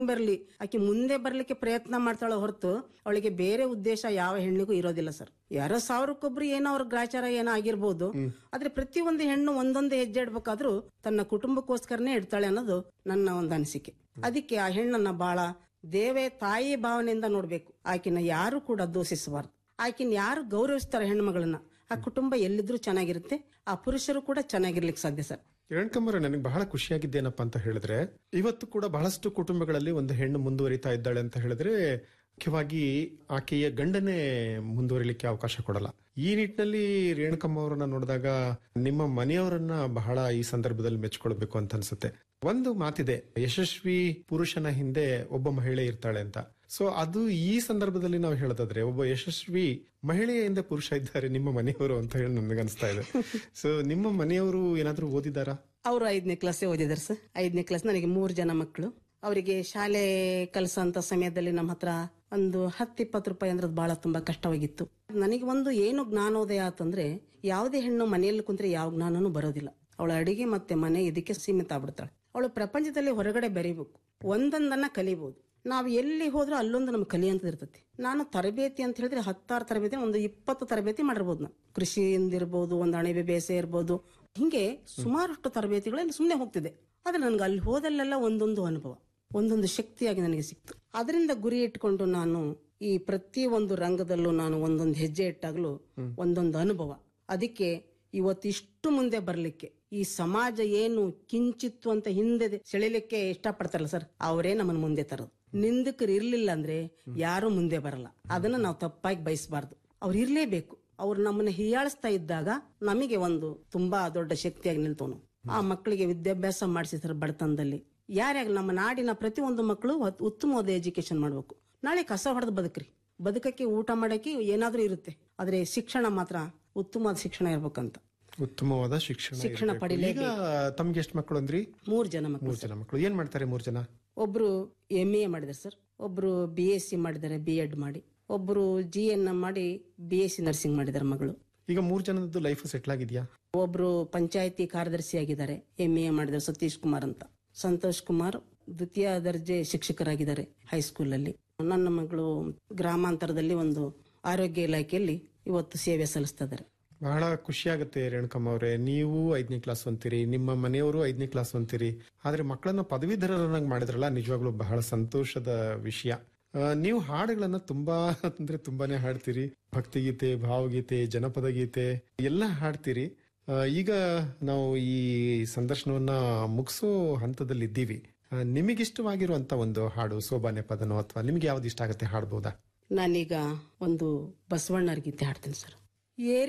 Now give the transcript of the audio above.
ಬರ್ಲಿ ಆಕೆ ಮುಂದೆ ಬರ್ಲಿಕ್ಕೆ ಪ್ರಯತ್ನ ಮಾಡ್ತಾಳೆ ಹೊರತು ಅವಳಿಗೆ ಬೇರೆ ಉದ್ದೇಶ ಯಾವ ಹೆಣ್ಣಿಗೂ ಇರೋದಿಲ್ಲ ಸರ್ ಯಾರೋ ಸಾವಿರಕ್ಕೊಬ್ರು ಏನೋ ಅವ್ರ ಗ್ರಾಚಾರ ಏನೋ ಆಗಿರ್ಬೋದು ಆದ್ರೆ ಪ್ರತಿಯೊಂದು ಹೆಣ್ಣು ಒಂದೊಂದು ಹೆಜ್ಜೆ ಇಡ್ಬೇಕಾದ್ರೂ ತನ್ನ ಕುಟುಂಬಕ್ಕೋಸ್ಕರನೇ ಇಡ್ತಾಳೆ ಅನ್ನೋದು ನನ್ನ ಒಂದು ಅನಿಸಿಕೆ ಅದಕ್ಕೆ ಆ ಹೆಣ್ಣನ್ನ ಬಹಳ ದೇವೇ ತಾಯಿ ಭಾವನೆಯಿಂದ ನೋಡ್ಬೇಕು ಆಕಿನ ಯಾರು ಕೂಡ ದೂಷಿಸಬಾರ್ದು ಆಕಿನ ಯಾರು ಗೌರವಿಸ್ತಾರೆ ಹೆಣ್ಮಗಳನ್ನ ಆ ಕುಟುಂಬ ಎಲ್ಲಿದ್ರೂ ಚೆನ್ನಾಗಿರುತ್ತೆ ಆ ಪುರುಷರು ಕೂಡ ಚೆನ್ನಾಗಿರ್ಲಿಕ್ಕೆ ಸಾಧ್ಯ ಸರ್ ಕಿರಣ್ ನನಗೆ ಬಹಳ ಖುಷಿಯಾಗಿದ್ದೇನಪ್ಪ ಅಂತ ಹೇಳಿದ್ರೆ ಇವತ್ತು ಕೂಡ ಬಹಳಷ್ಟು ಕುಟುಂಬಗಳಲ್ಲಿ ಒಂದು ಹೆಣ್ಣು ಮುಂದುವರಿತಾ ಇದ್ದಾಳೆ ಅಂತ ಹೇಳಿದ್ರೆ ಮುಖ್ಯವಾಗಿ ಆಕೆಯ ಗಂಡನೇ ಮುಂದುವರಿಲಿಕ್ಕೆ ಅವಕಾಶ ಕೊಡಲ್ಲ ಈ ನಿಟ್ಟಿನಲ್ಲಿ ರೇಣುಕಮ್ಮ ಅವರನ್ನ ನೋಡಿದಾಗ ನಿಮ್ಮ ಮನೆಯವರನ್ನ ಬಹಳ ಈ ಸಂದರ್ಭದಲ್ಲಿ ಮೆಚ್ಕೊಳ್ಬೇಕು ಅಂತ ಅನ್ಸುತ್ತೆ ಒಂದು ಮಾತಿದೆ ಯಶಸ್ವಿ ಪುರುಷನ ಹಿಂದೆ ಒಬ್ಬ ಮಹಿಳೆ ಇರ್ತಾಳೆ ಅಂತ ಸೊ ಅದು ಈ ಸಂದರ್ಭದಲ್ಲಿ ನಾವು ಹೇಳೋದಾದ್ರೆ ಒಬ್ಬ ಯಶಸ್ವಿ ಮಹಿಳೆಯ ಹಿಂದೆ ಪುರುಷ ಇದ್ದಾರೆ ನಿಮ್ಮ ಮನೆಯವರು ಅಂತ ಹೇಳಿ ನನಗೆ ಅನಿಸ್ತಾ ಇದೆ ಸೊ ನಿಮ್ಮ ಮನೆಯವರು ಏನಾದ್ರೂ ಓದಿದಾರಾ ಅವರು ಐದನೇ ಕ್ಲಾಸೇ ಓದಿದಾರೆ ಸರ್ ಐದನೇ ಕ್ಲಾಸ್ ನನಗೆ ಮೂರು ಜನ ಮಕ್ಕಳು ಅವರಿಗೆ ಶಾಲೆ ಕಲಿಸೋಂತ ಸಮಯದಲ್ಲಿ ನಮ್ಮ ಹತ್ರ ಒಂದು ಹತ್ತು ಇಪ್ಪತ್ತು ರೂಪಾಯಿ ಅಂದ್ರೆ ಬಹಳ ತುಂಬಾ ಕಷ್ಟವಾಗಿತ್ತು ನನಗೆ ಒಂದು ಏನು ಜ್ಞಾನೋದಯ ಆತಂದ್ರೆ ಯಾವುದೇ ಹೆಣ್ಣು ಮನೆಯಲ್ಲಿ ಕುಂತ್ರೆ ಯಾವ ಜ್ಞಾನನೂ ಬರೋದಿಲ್ಲ ಅವಳ ಅಡಿಗೆ ಮತ್ತೆ ಮನೆ ಇದಕ್ಕೆ ಸೀಮಿತ ಆಗ್ಬಿಡ್ತಾಳೆ ಅವಳು ಪ್ರಪಂಚದಲ್ಲಿ ಹೊರಗಡೆ ಬೆರೀಬೇಕು ಒಂದೊಂದನ್ನ ಕಲಿಬಹುದು ನಾವು ಎಲ್ಲಿ ಹೋದ್ರೂ ಅಲ್ಲೊಂದು ನಮ್ಗೆ ಕಲಿಯಂತದ್ ಇರ್ತೈತಿ ನಾನು ತರಬೇತಿ ಅಂತ ಹೇಳಿದ್ರೆ ಹತ್ತಾರು ತರಬೇತಿ ಒಂದು ಇಪ್ಪತ್ತು ತರಬೇತಿ ಮಾಡಿರ್ಬೋದು ನಾನು ಕೃಷಿಯಿಂದ ಇರ್ಬೋದು ಒಂದು ಅಣಬೆ ಬೇಸೆ ಇರ್ಬೋದು ಹಿಂಗೆ ಸುಮಾರಷ್ಟು ತರಬೇತಿಗಳಲ್ಲಿ ಸುಮ್ಮನೆ ಹೋಗ್ತಿದೆ ಆದ್ರೆ ನನ್ಗೆ ಅಲ್ಲಿ ಹೋದಲ್ಲೆಲ್ಲ ಒಂದೊಂದು ಅನುಭವ ಒಂದೊಂದು ಶಕ್ತಿಯಾಗಿ ನನಗೆ ಸಿಕ್ತು ಅದರಿಂದ ಗುರಿ ಇಟ್ಕೊಂಡು ನಾನು ಈ ಪ್ರತಿ ಒಂದು ರಂಗದಲ್ಲೂ ನಾನು ಒಂದೊಂದು ಹೆಜ್ಜೆ ಇಟ್ಟಾಗಲೂ ಒಂದೊಂದು ಅನುಭವ ಅದಕ್ಕೆ ಇವತ್ತಿಷ್ಟು ಮುಂದೆ ಬರ್ಲಿಕ್ಕೆ ಈ ಸಮಾಜ ಏನು ಕಿಂಚಿತ್ತು ಅಂತ ಹಿಂದೆ ಸೆಳಿಲಿಕ್ಕೆ ಇಷ್ಟಪಡ್ತಾರಲ್ಲ ಸರ್ ಅವರೇ ನಮ್ಮನ್ನ ಮುಂದೆ ತರೋದು ನಿಂದಕರು ಇರ್ಲಿಲ್ಲ ಅಂದ್ರೆ ಯಾರು ಮುಂದೆ ಬರಲ್ಲ ಅದನ್ನ ನಾವು ತಪ್ಪಾಗಿ ಬಯಸಬಾರ್ದು ಅವ್ರು ಇರ್ಲೇಬೇಕು ಅವ್ರು ನಮ್ಮನ್ನ ಹೀಯಾಳಿಸ್ತಾ ಇದ್ದಾಗ ನಮಗೆ ಒಂದು ತುಂಬಾ ದೊಡ್ಡ ಶಕ್ತಿಯಾಗಿ ನಿಲ್ತವನು ಆ ಮಕ್ಕಳಿಗೆ ವಿದ್ಯಾಭ್ಯಾಸ ಮಾಡಿಸಿದ್ರು ಬಡತನದಲ್ಲಿ ಯಾರ್ಯಾಗ ನಮ್ಮ ನಾಡಿನ ಪ್ರತಿಯೊಂದು ಮಕ್ಕಳು ಅತ್- ಉತ್ತಮವಾದ ಎಜುಕೇಶನ್ ಮಾಡ್ಬೇಕು ನಾಳೆ ಕಸ ಹೊಡೆದು ಬದುಕ್ರಿ ಬದುಕಕ್ಕೆ ಊಟ ಮಾಡಕ್ಕೆ ಏನಾದ್ರೂ ಇರುತ್ತೆ ಆದ್ರೆ ಶಿಕ್ಷಣ ಮಾತ್ರ ಉತ್ತಮವಾದ ಶಿಕ್ಷಣ ಇರ್ಬೇಕಂತ ಉತ್ತಮವಾದ ಶಿಕ್ಷಣ ಶಿಕ್ಷಣ ಇರ್ಬೇಕು. ಪಡಿಲೇಬೇಕು. ಈಗ ತಮ್ಗೆ ಎಷ್ಟು ಮಕ್ಕಳು ಅಂದ್ರಿ ಮೂರ್ ಜನ ಮಕ್ಕಳು ಮೂರ್ ಜನ ಮಕ್ಕಳು ಏನ್ ಮಾಡ್ತಾರೆ ಮೂರ್ ಜನ ಒಬ್ರು ಎಂ ಎ ಮಾಡಿದ್ದಾರೆ ಸರ್ ಒಬ್ರು ಬಿ ಎಸ್ ಸಿ ಮಾಡಿದ್ದಾರೆ ಬಿ ಎಡ್ ಮಾಡಿ ಒಬ್ರು ಜಿ ಎನ್ ಎಂ ಮಾಡಿ ಬಿ ಎಸ್ ಸಿ ನರ್ಸಿಂಗ್ ಮಾಡಿದ್ದಾರೆ ಮಗಳು ಈಗ ಮೂರ್ ಜನದ್ದು ಲೈಫ್ ಸೆಟ್ಲ್ ಆಗಿದ್ಯಾ ಒಬ್ರು ಪಂಚಾಯತಿ ಕಾರ್ಯದರ್ಶಿ ಆಗಿದ್ದಾರೆ ಎಂ ಎ ಮಾಡಿದ್ದಾರೆ ಸತೀಶ್ ಕುಮಾರ್ ಅಂತ ಸಂತೋಷ್ ಕುಮಾರ್ ದ್ವಿತೀಯ ದರ್ಜೆ ಶಿಕ್ಷಕರಾಗಿದ್ದಾರೆ ಹೈಸ್ಕೂಲ್ ಅಲ್ಲಿ ನನ್ನ ಮಗಳು ಗ್ರಾಮಾಂತರದಲ್ಲಿ ಒಂದು ಆರೋಗ್ಯ ಇಲಾಖೆಯಲ್ಲಿ ಇವತ್ತು ಸೇವೆ ಸಲ್ಲಿಸ್ತಾ ಇದ್ದಾರೆ ಬಹಳ ಖುಷಿ ಆಗುತ್ತೆ ರೇಣುಕಮ್ಮ ಅವರೇ ನೀವು ಐದನೇ ಕ್ಲಾಸ್ ಅಂತೀರಿ ನಿಮ್ಮ ಮನೆಯವರು ಐದನೇ ಕ್ಲಾಸ್ ಅಂತೀರಿ ಆದ್ರೆ ಮಕ್ಕಳನ್ನ ಪದವೀಧರರನ್ನಾಗಿ ಮಾಡಿದ್ರಲ್ಲ ನಿಜವಾಗ್ಲೂ ಬಹಳ ಸಂತೋಷದ ವಿಷಯ ಆ, ನೀವು ಹಾಡುಗಳನ್ನ ತುಂಬಾ ಅಂದ್ರೆ ತುಂಬಾನೇ ಹಾಡ್ತೀರಿ ಭಕ್ತಿಗೀತೆ ಭಾವಗೀತೆ ಜನಪದ ಗೀತೆ ಎಲ್ಲ ಹಾಡ್ತೀರಿ ಆ, ಈಗ ನಾವು ಈ ಸಂದರ್ಶನವನ್ನ ಮುಗಿಸೋ ಹಂತದಲ್ಲಿ ಇದ್ದೀವಿ ಆ, ನಿಮಗಿಷ್ಟವಾಗಿರುವಂತ ಒಂದು ಹಾಡು ಸೋಬಾನೆ ಪದನೋ ಅಥವಾ ನಿಮ್ಗೆ ಯಾವ್ದು ಇಷ್ಟ ಆಗುತ್ತೆ ಹಾಡ್ಬೋದಾ ನಾನೀಗ ಒಂದು ಬಸವಣ್ಣರ ಗೀತೆ ಹಾಡ್ತೀನಿ ಸರ್ ಏರಿ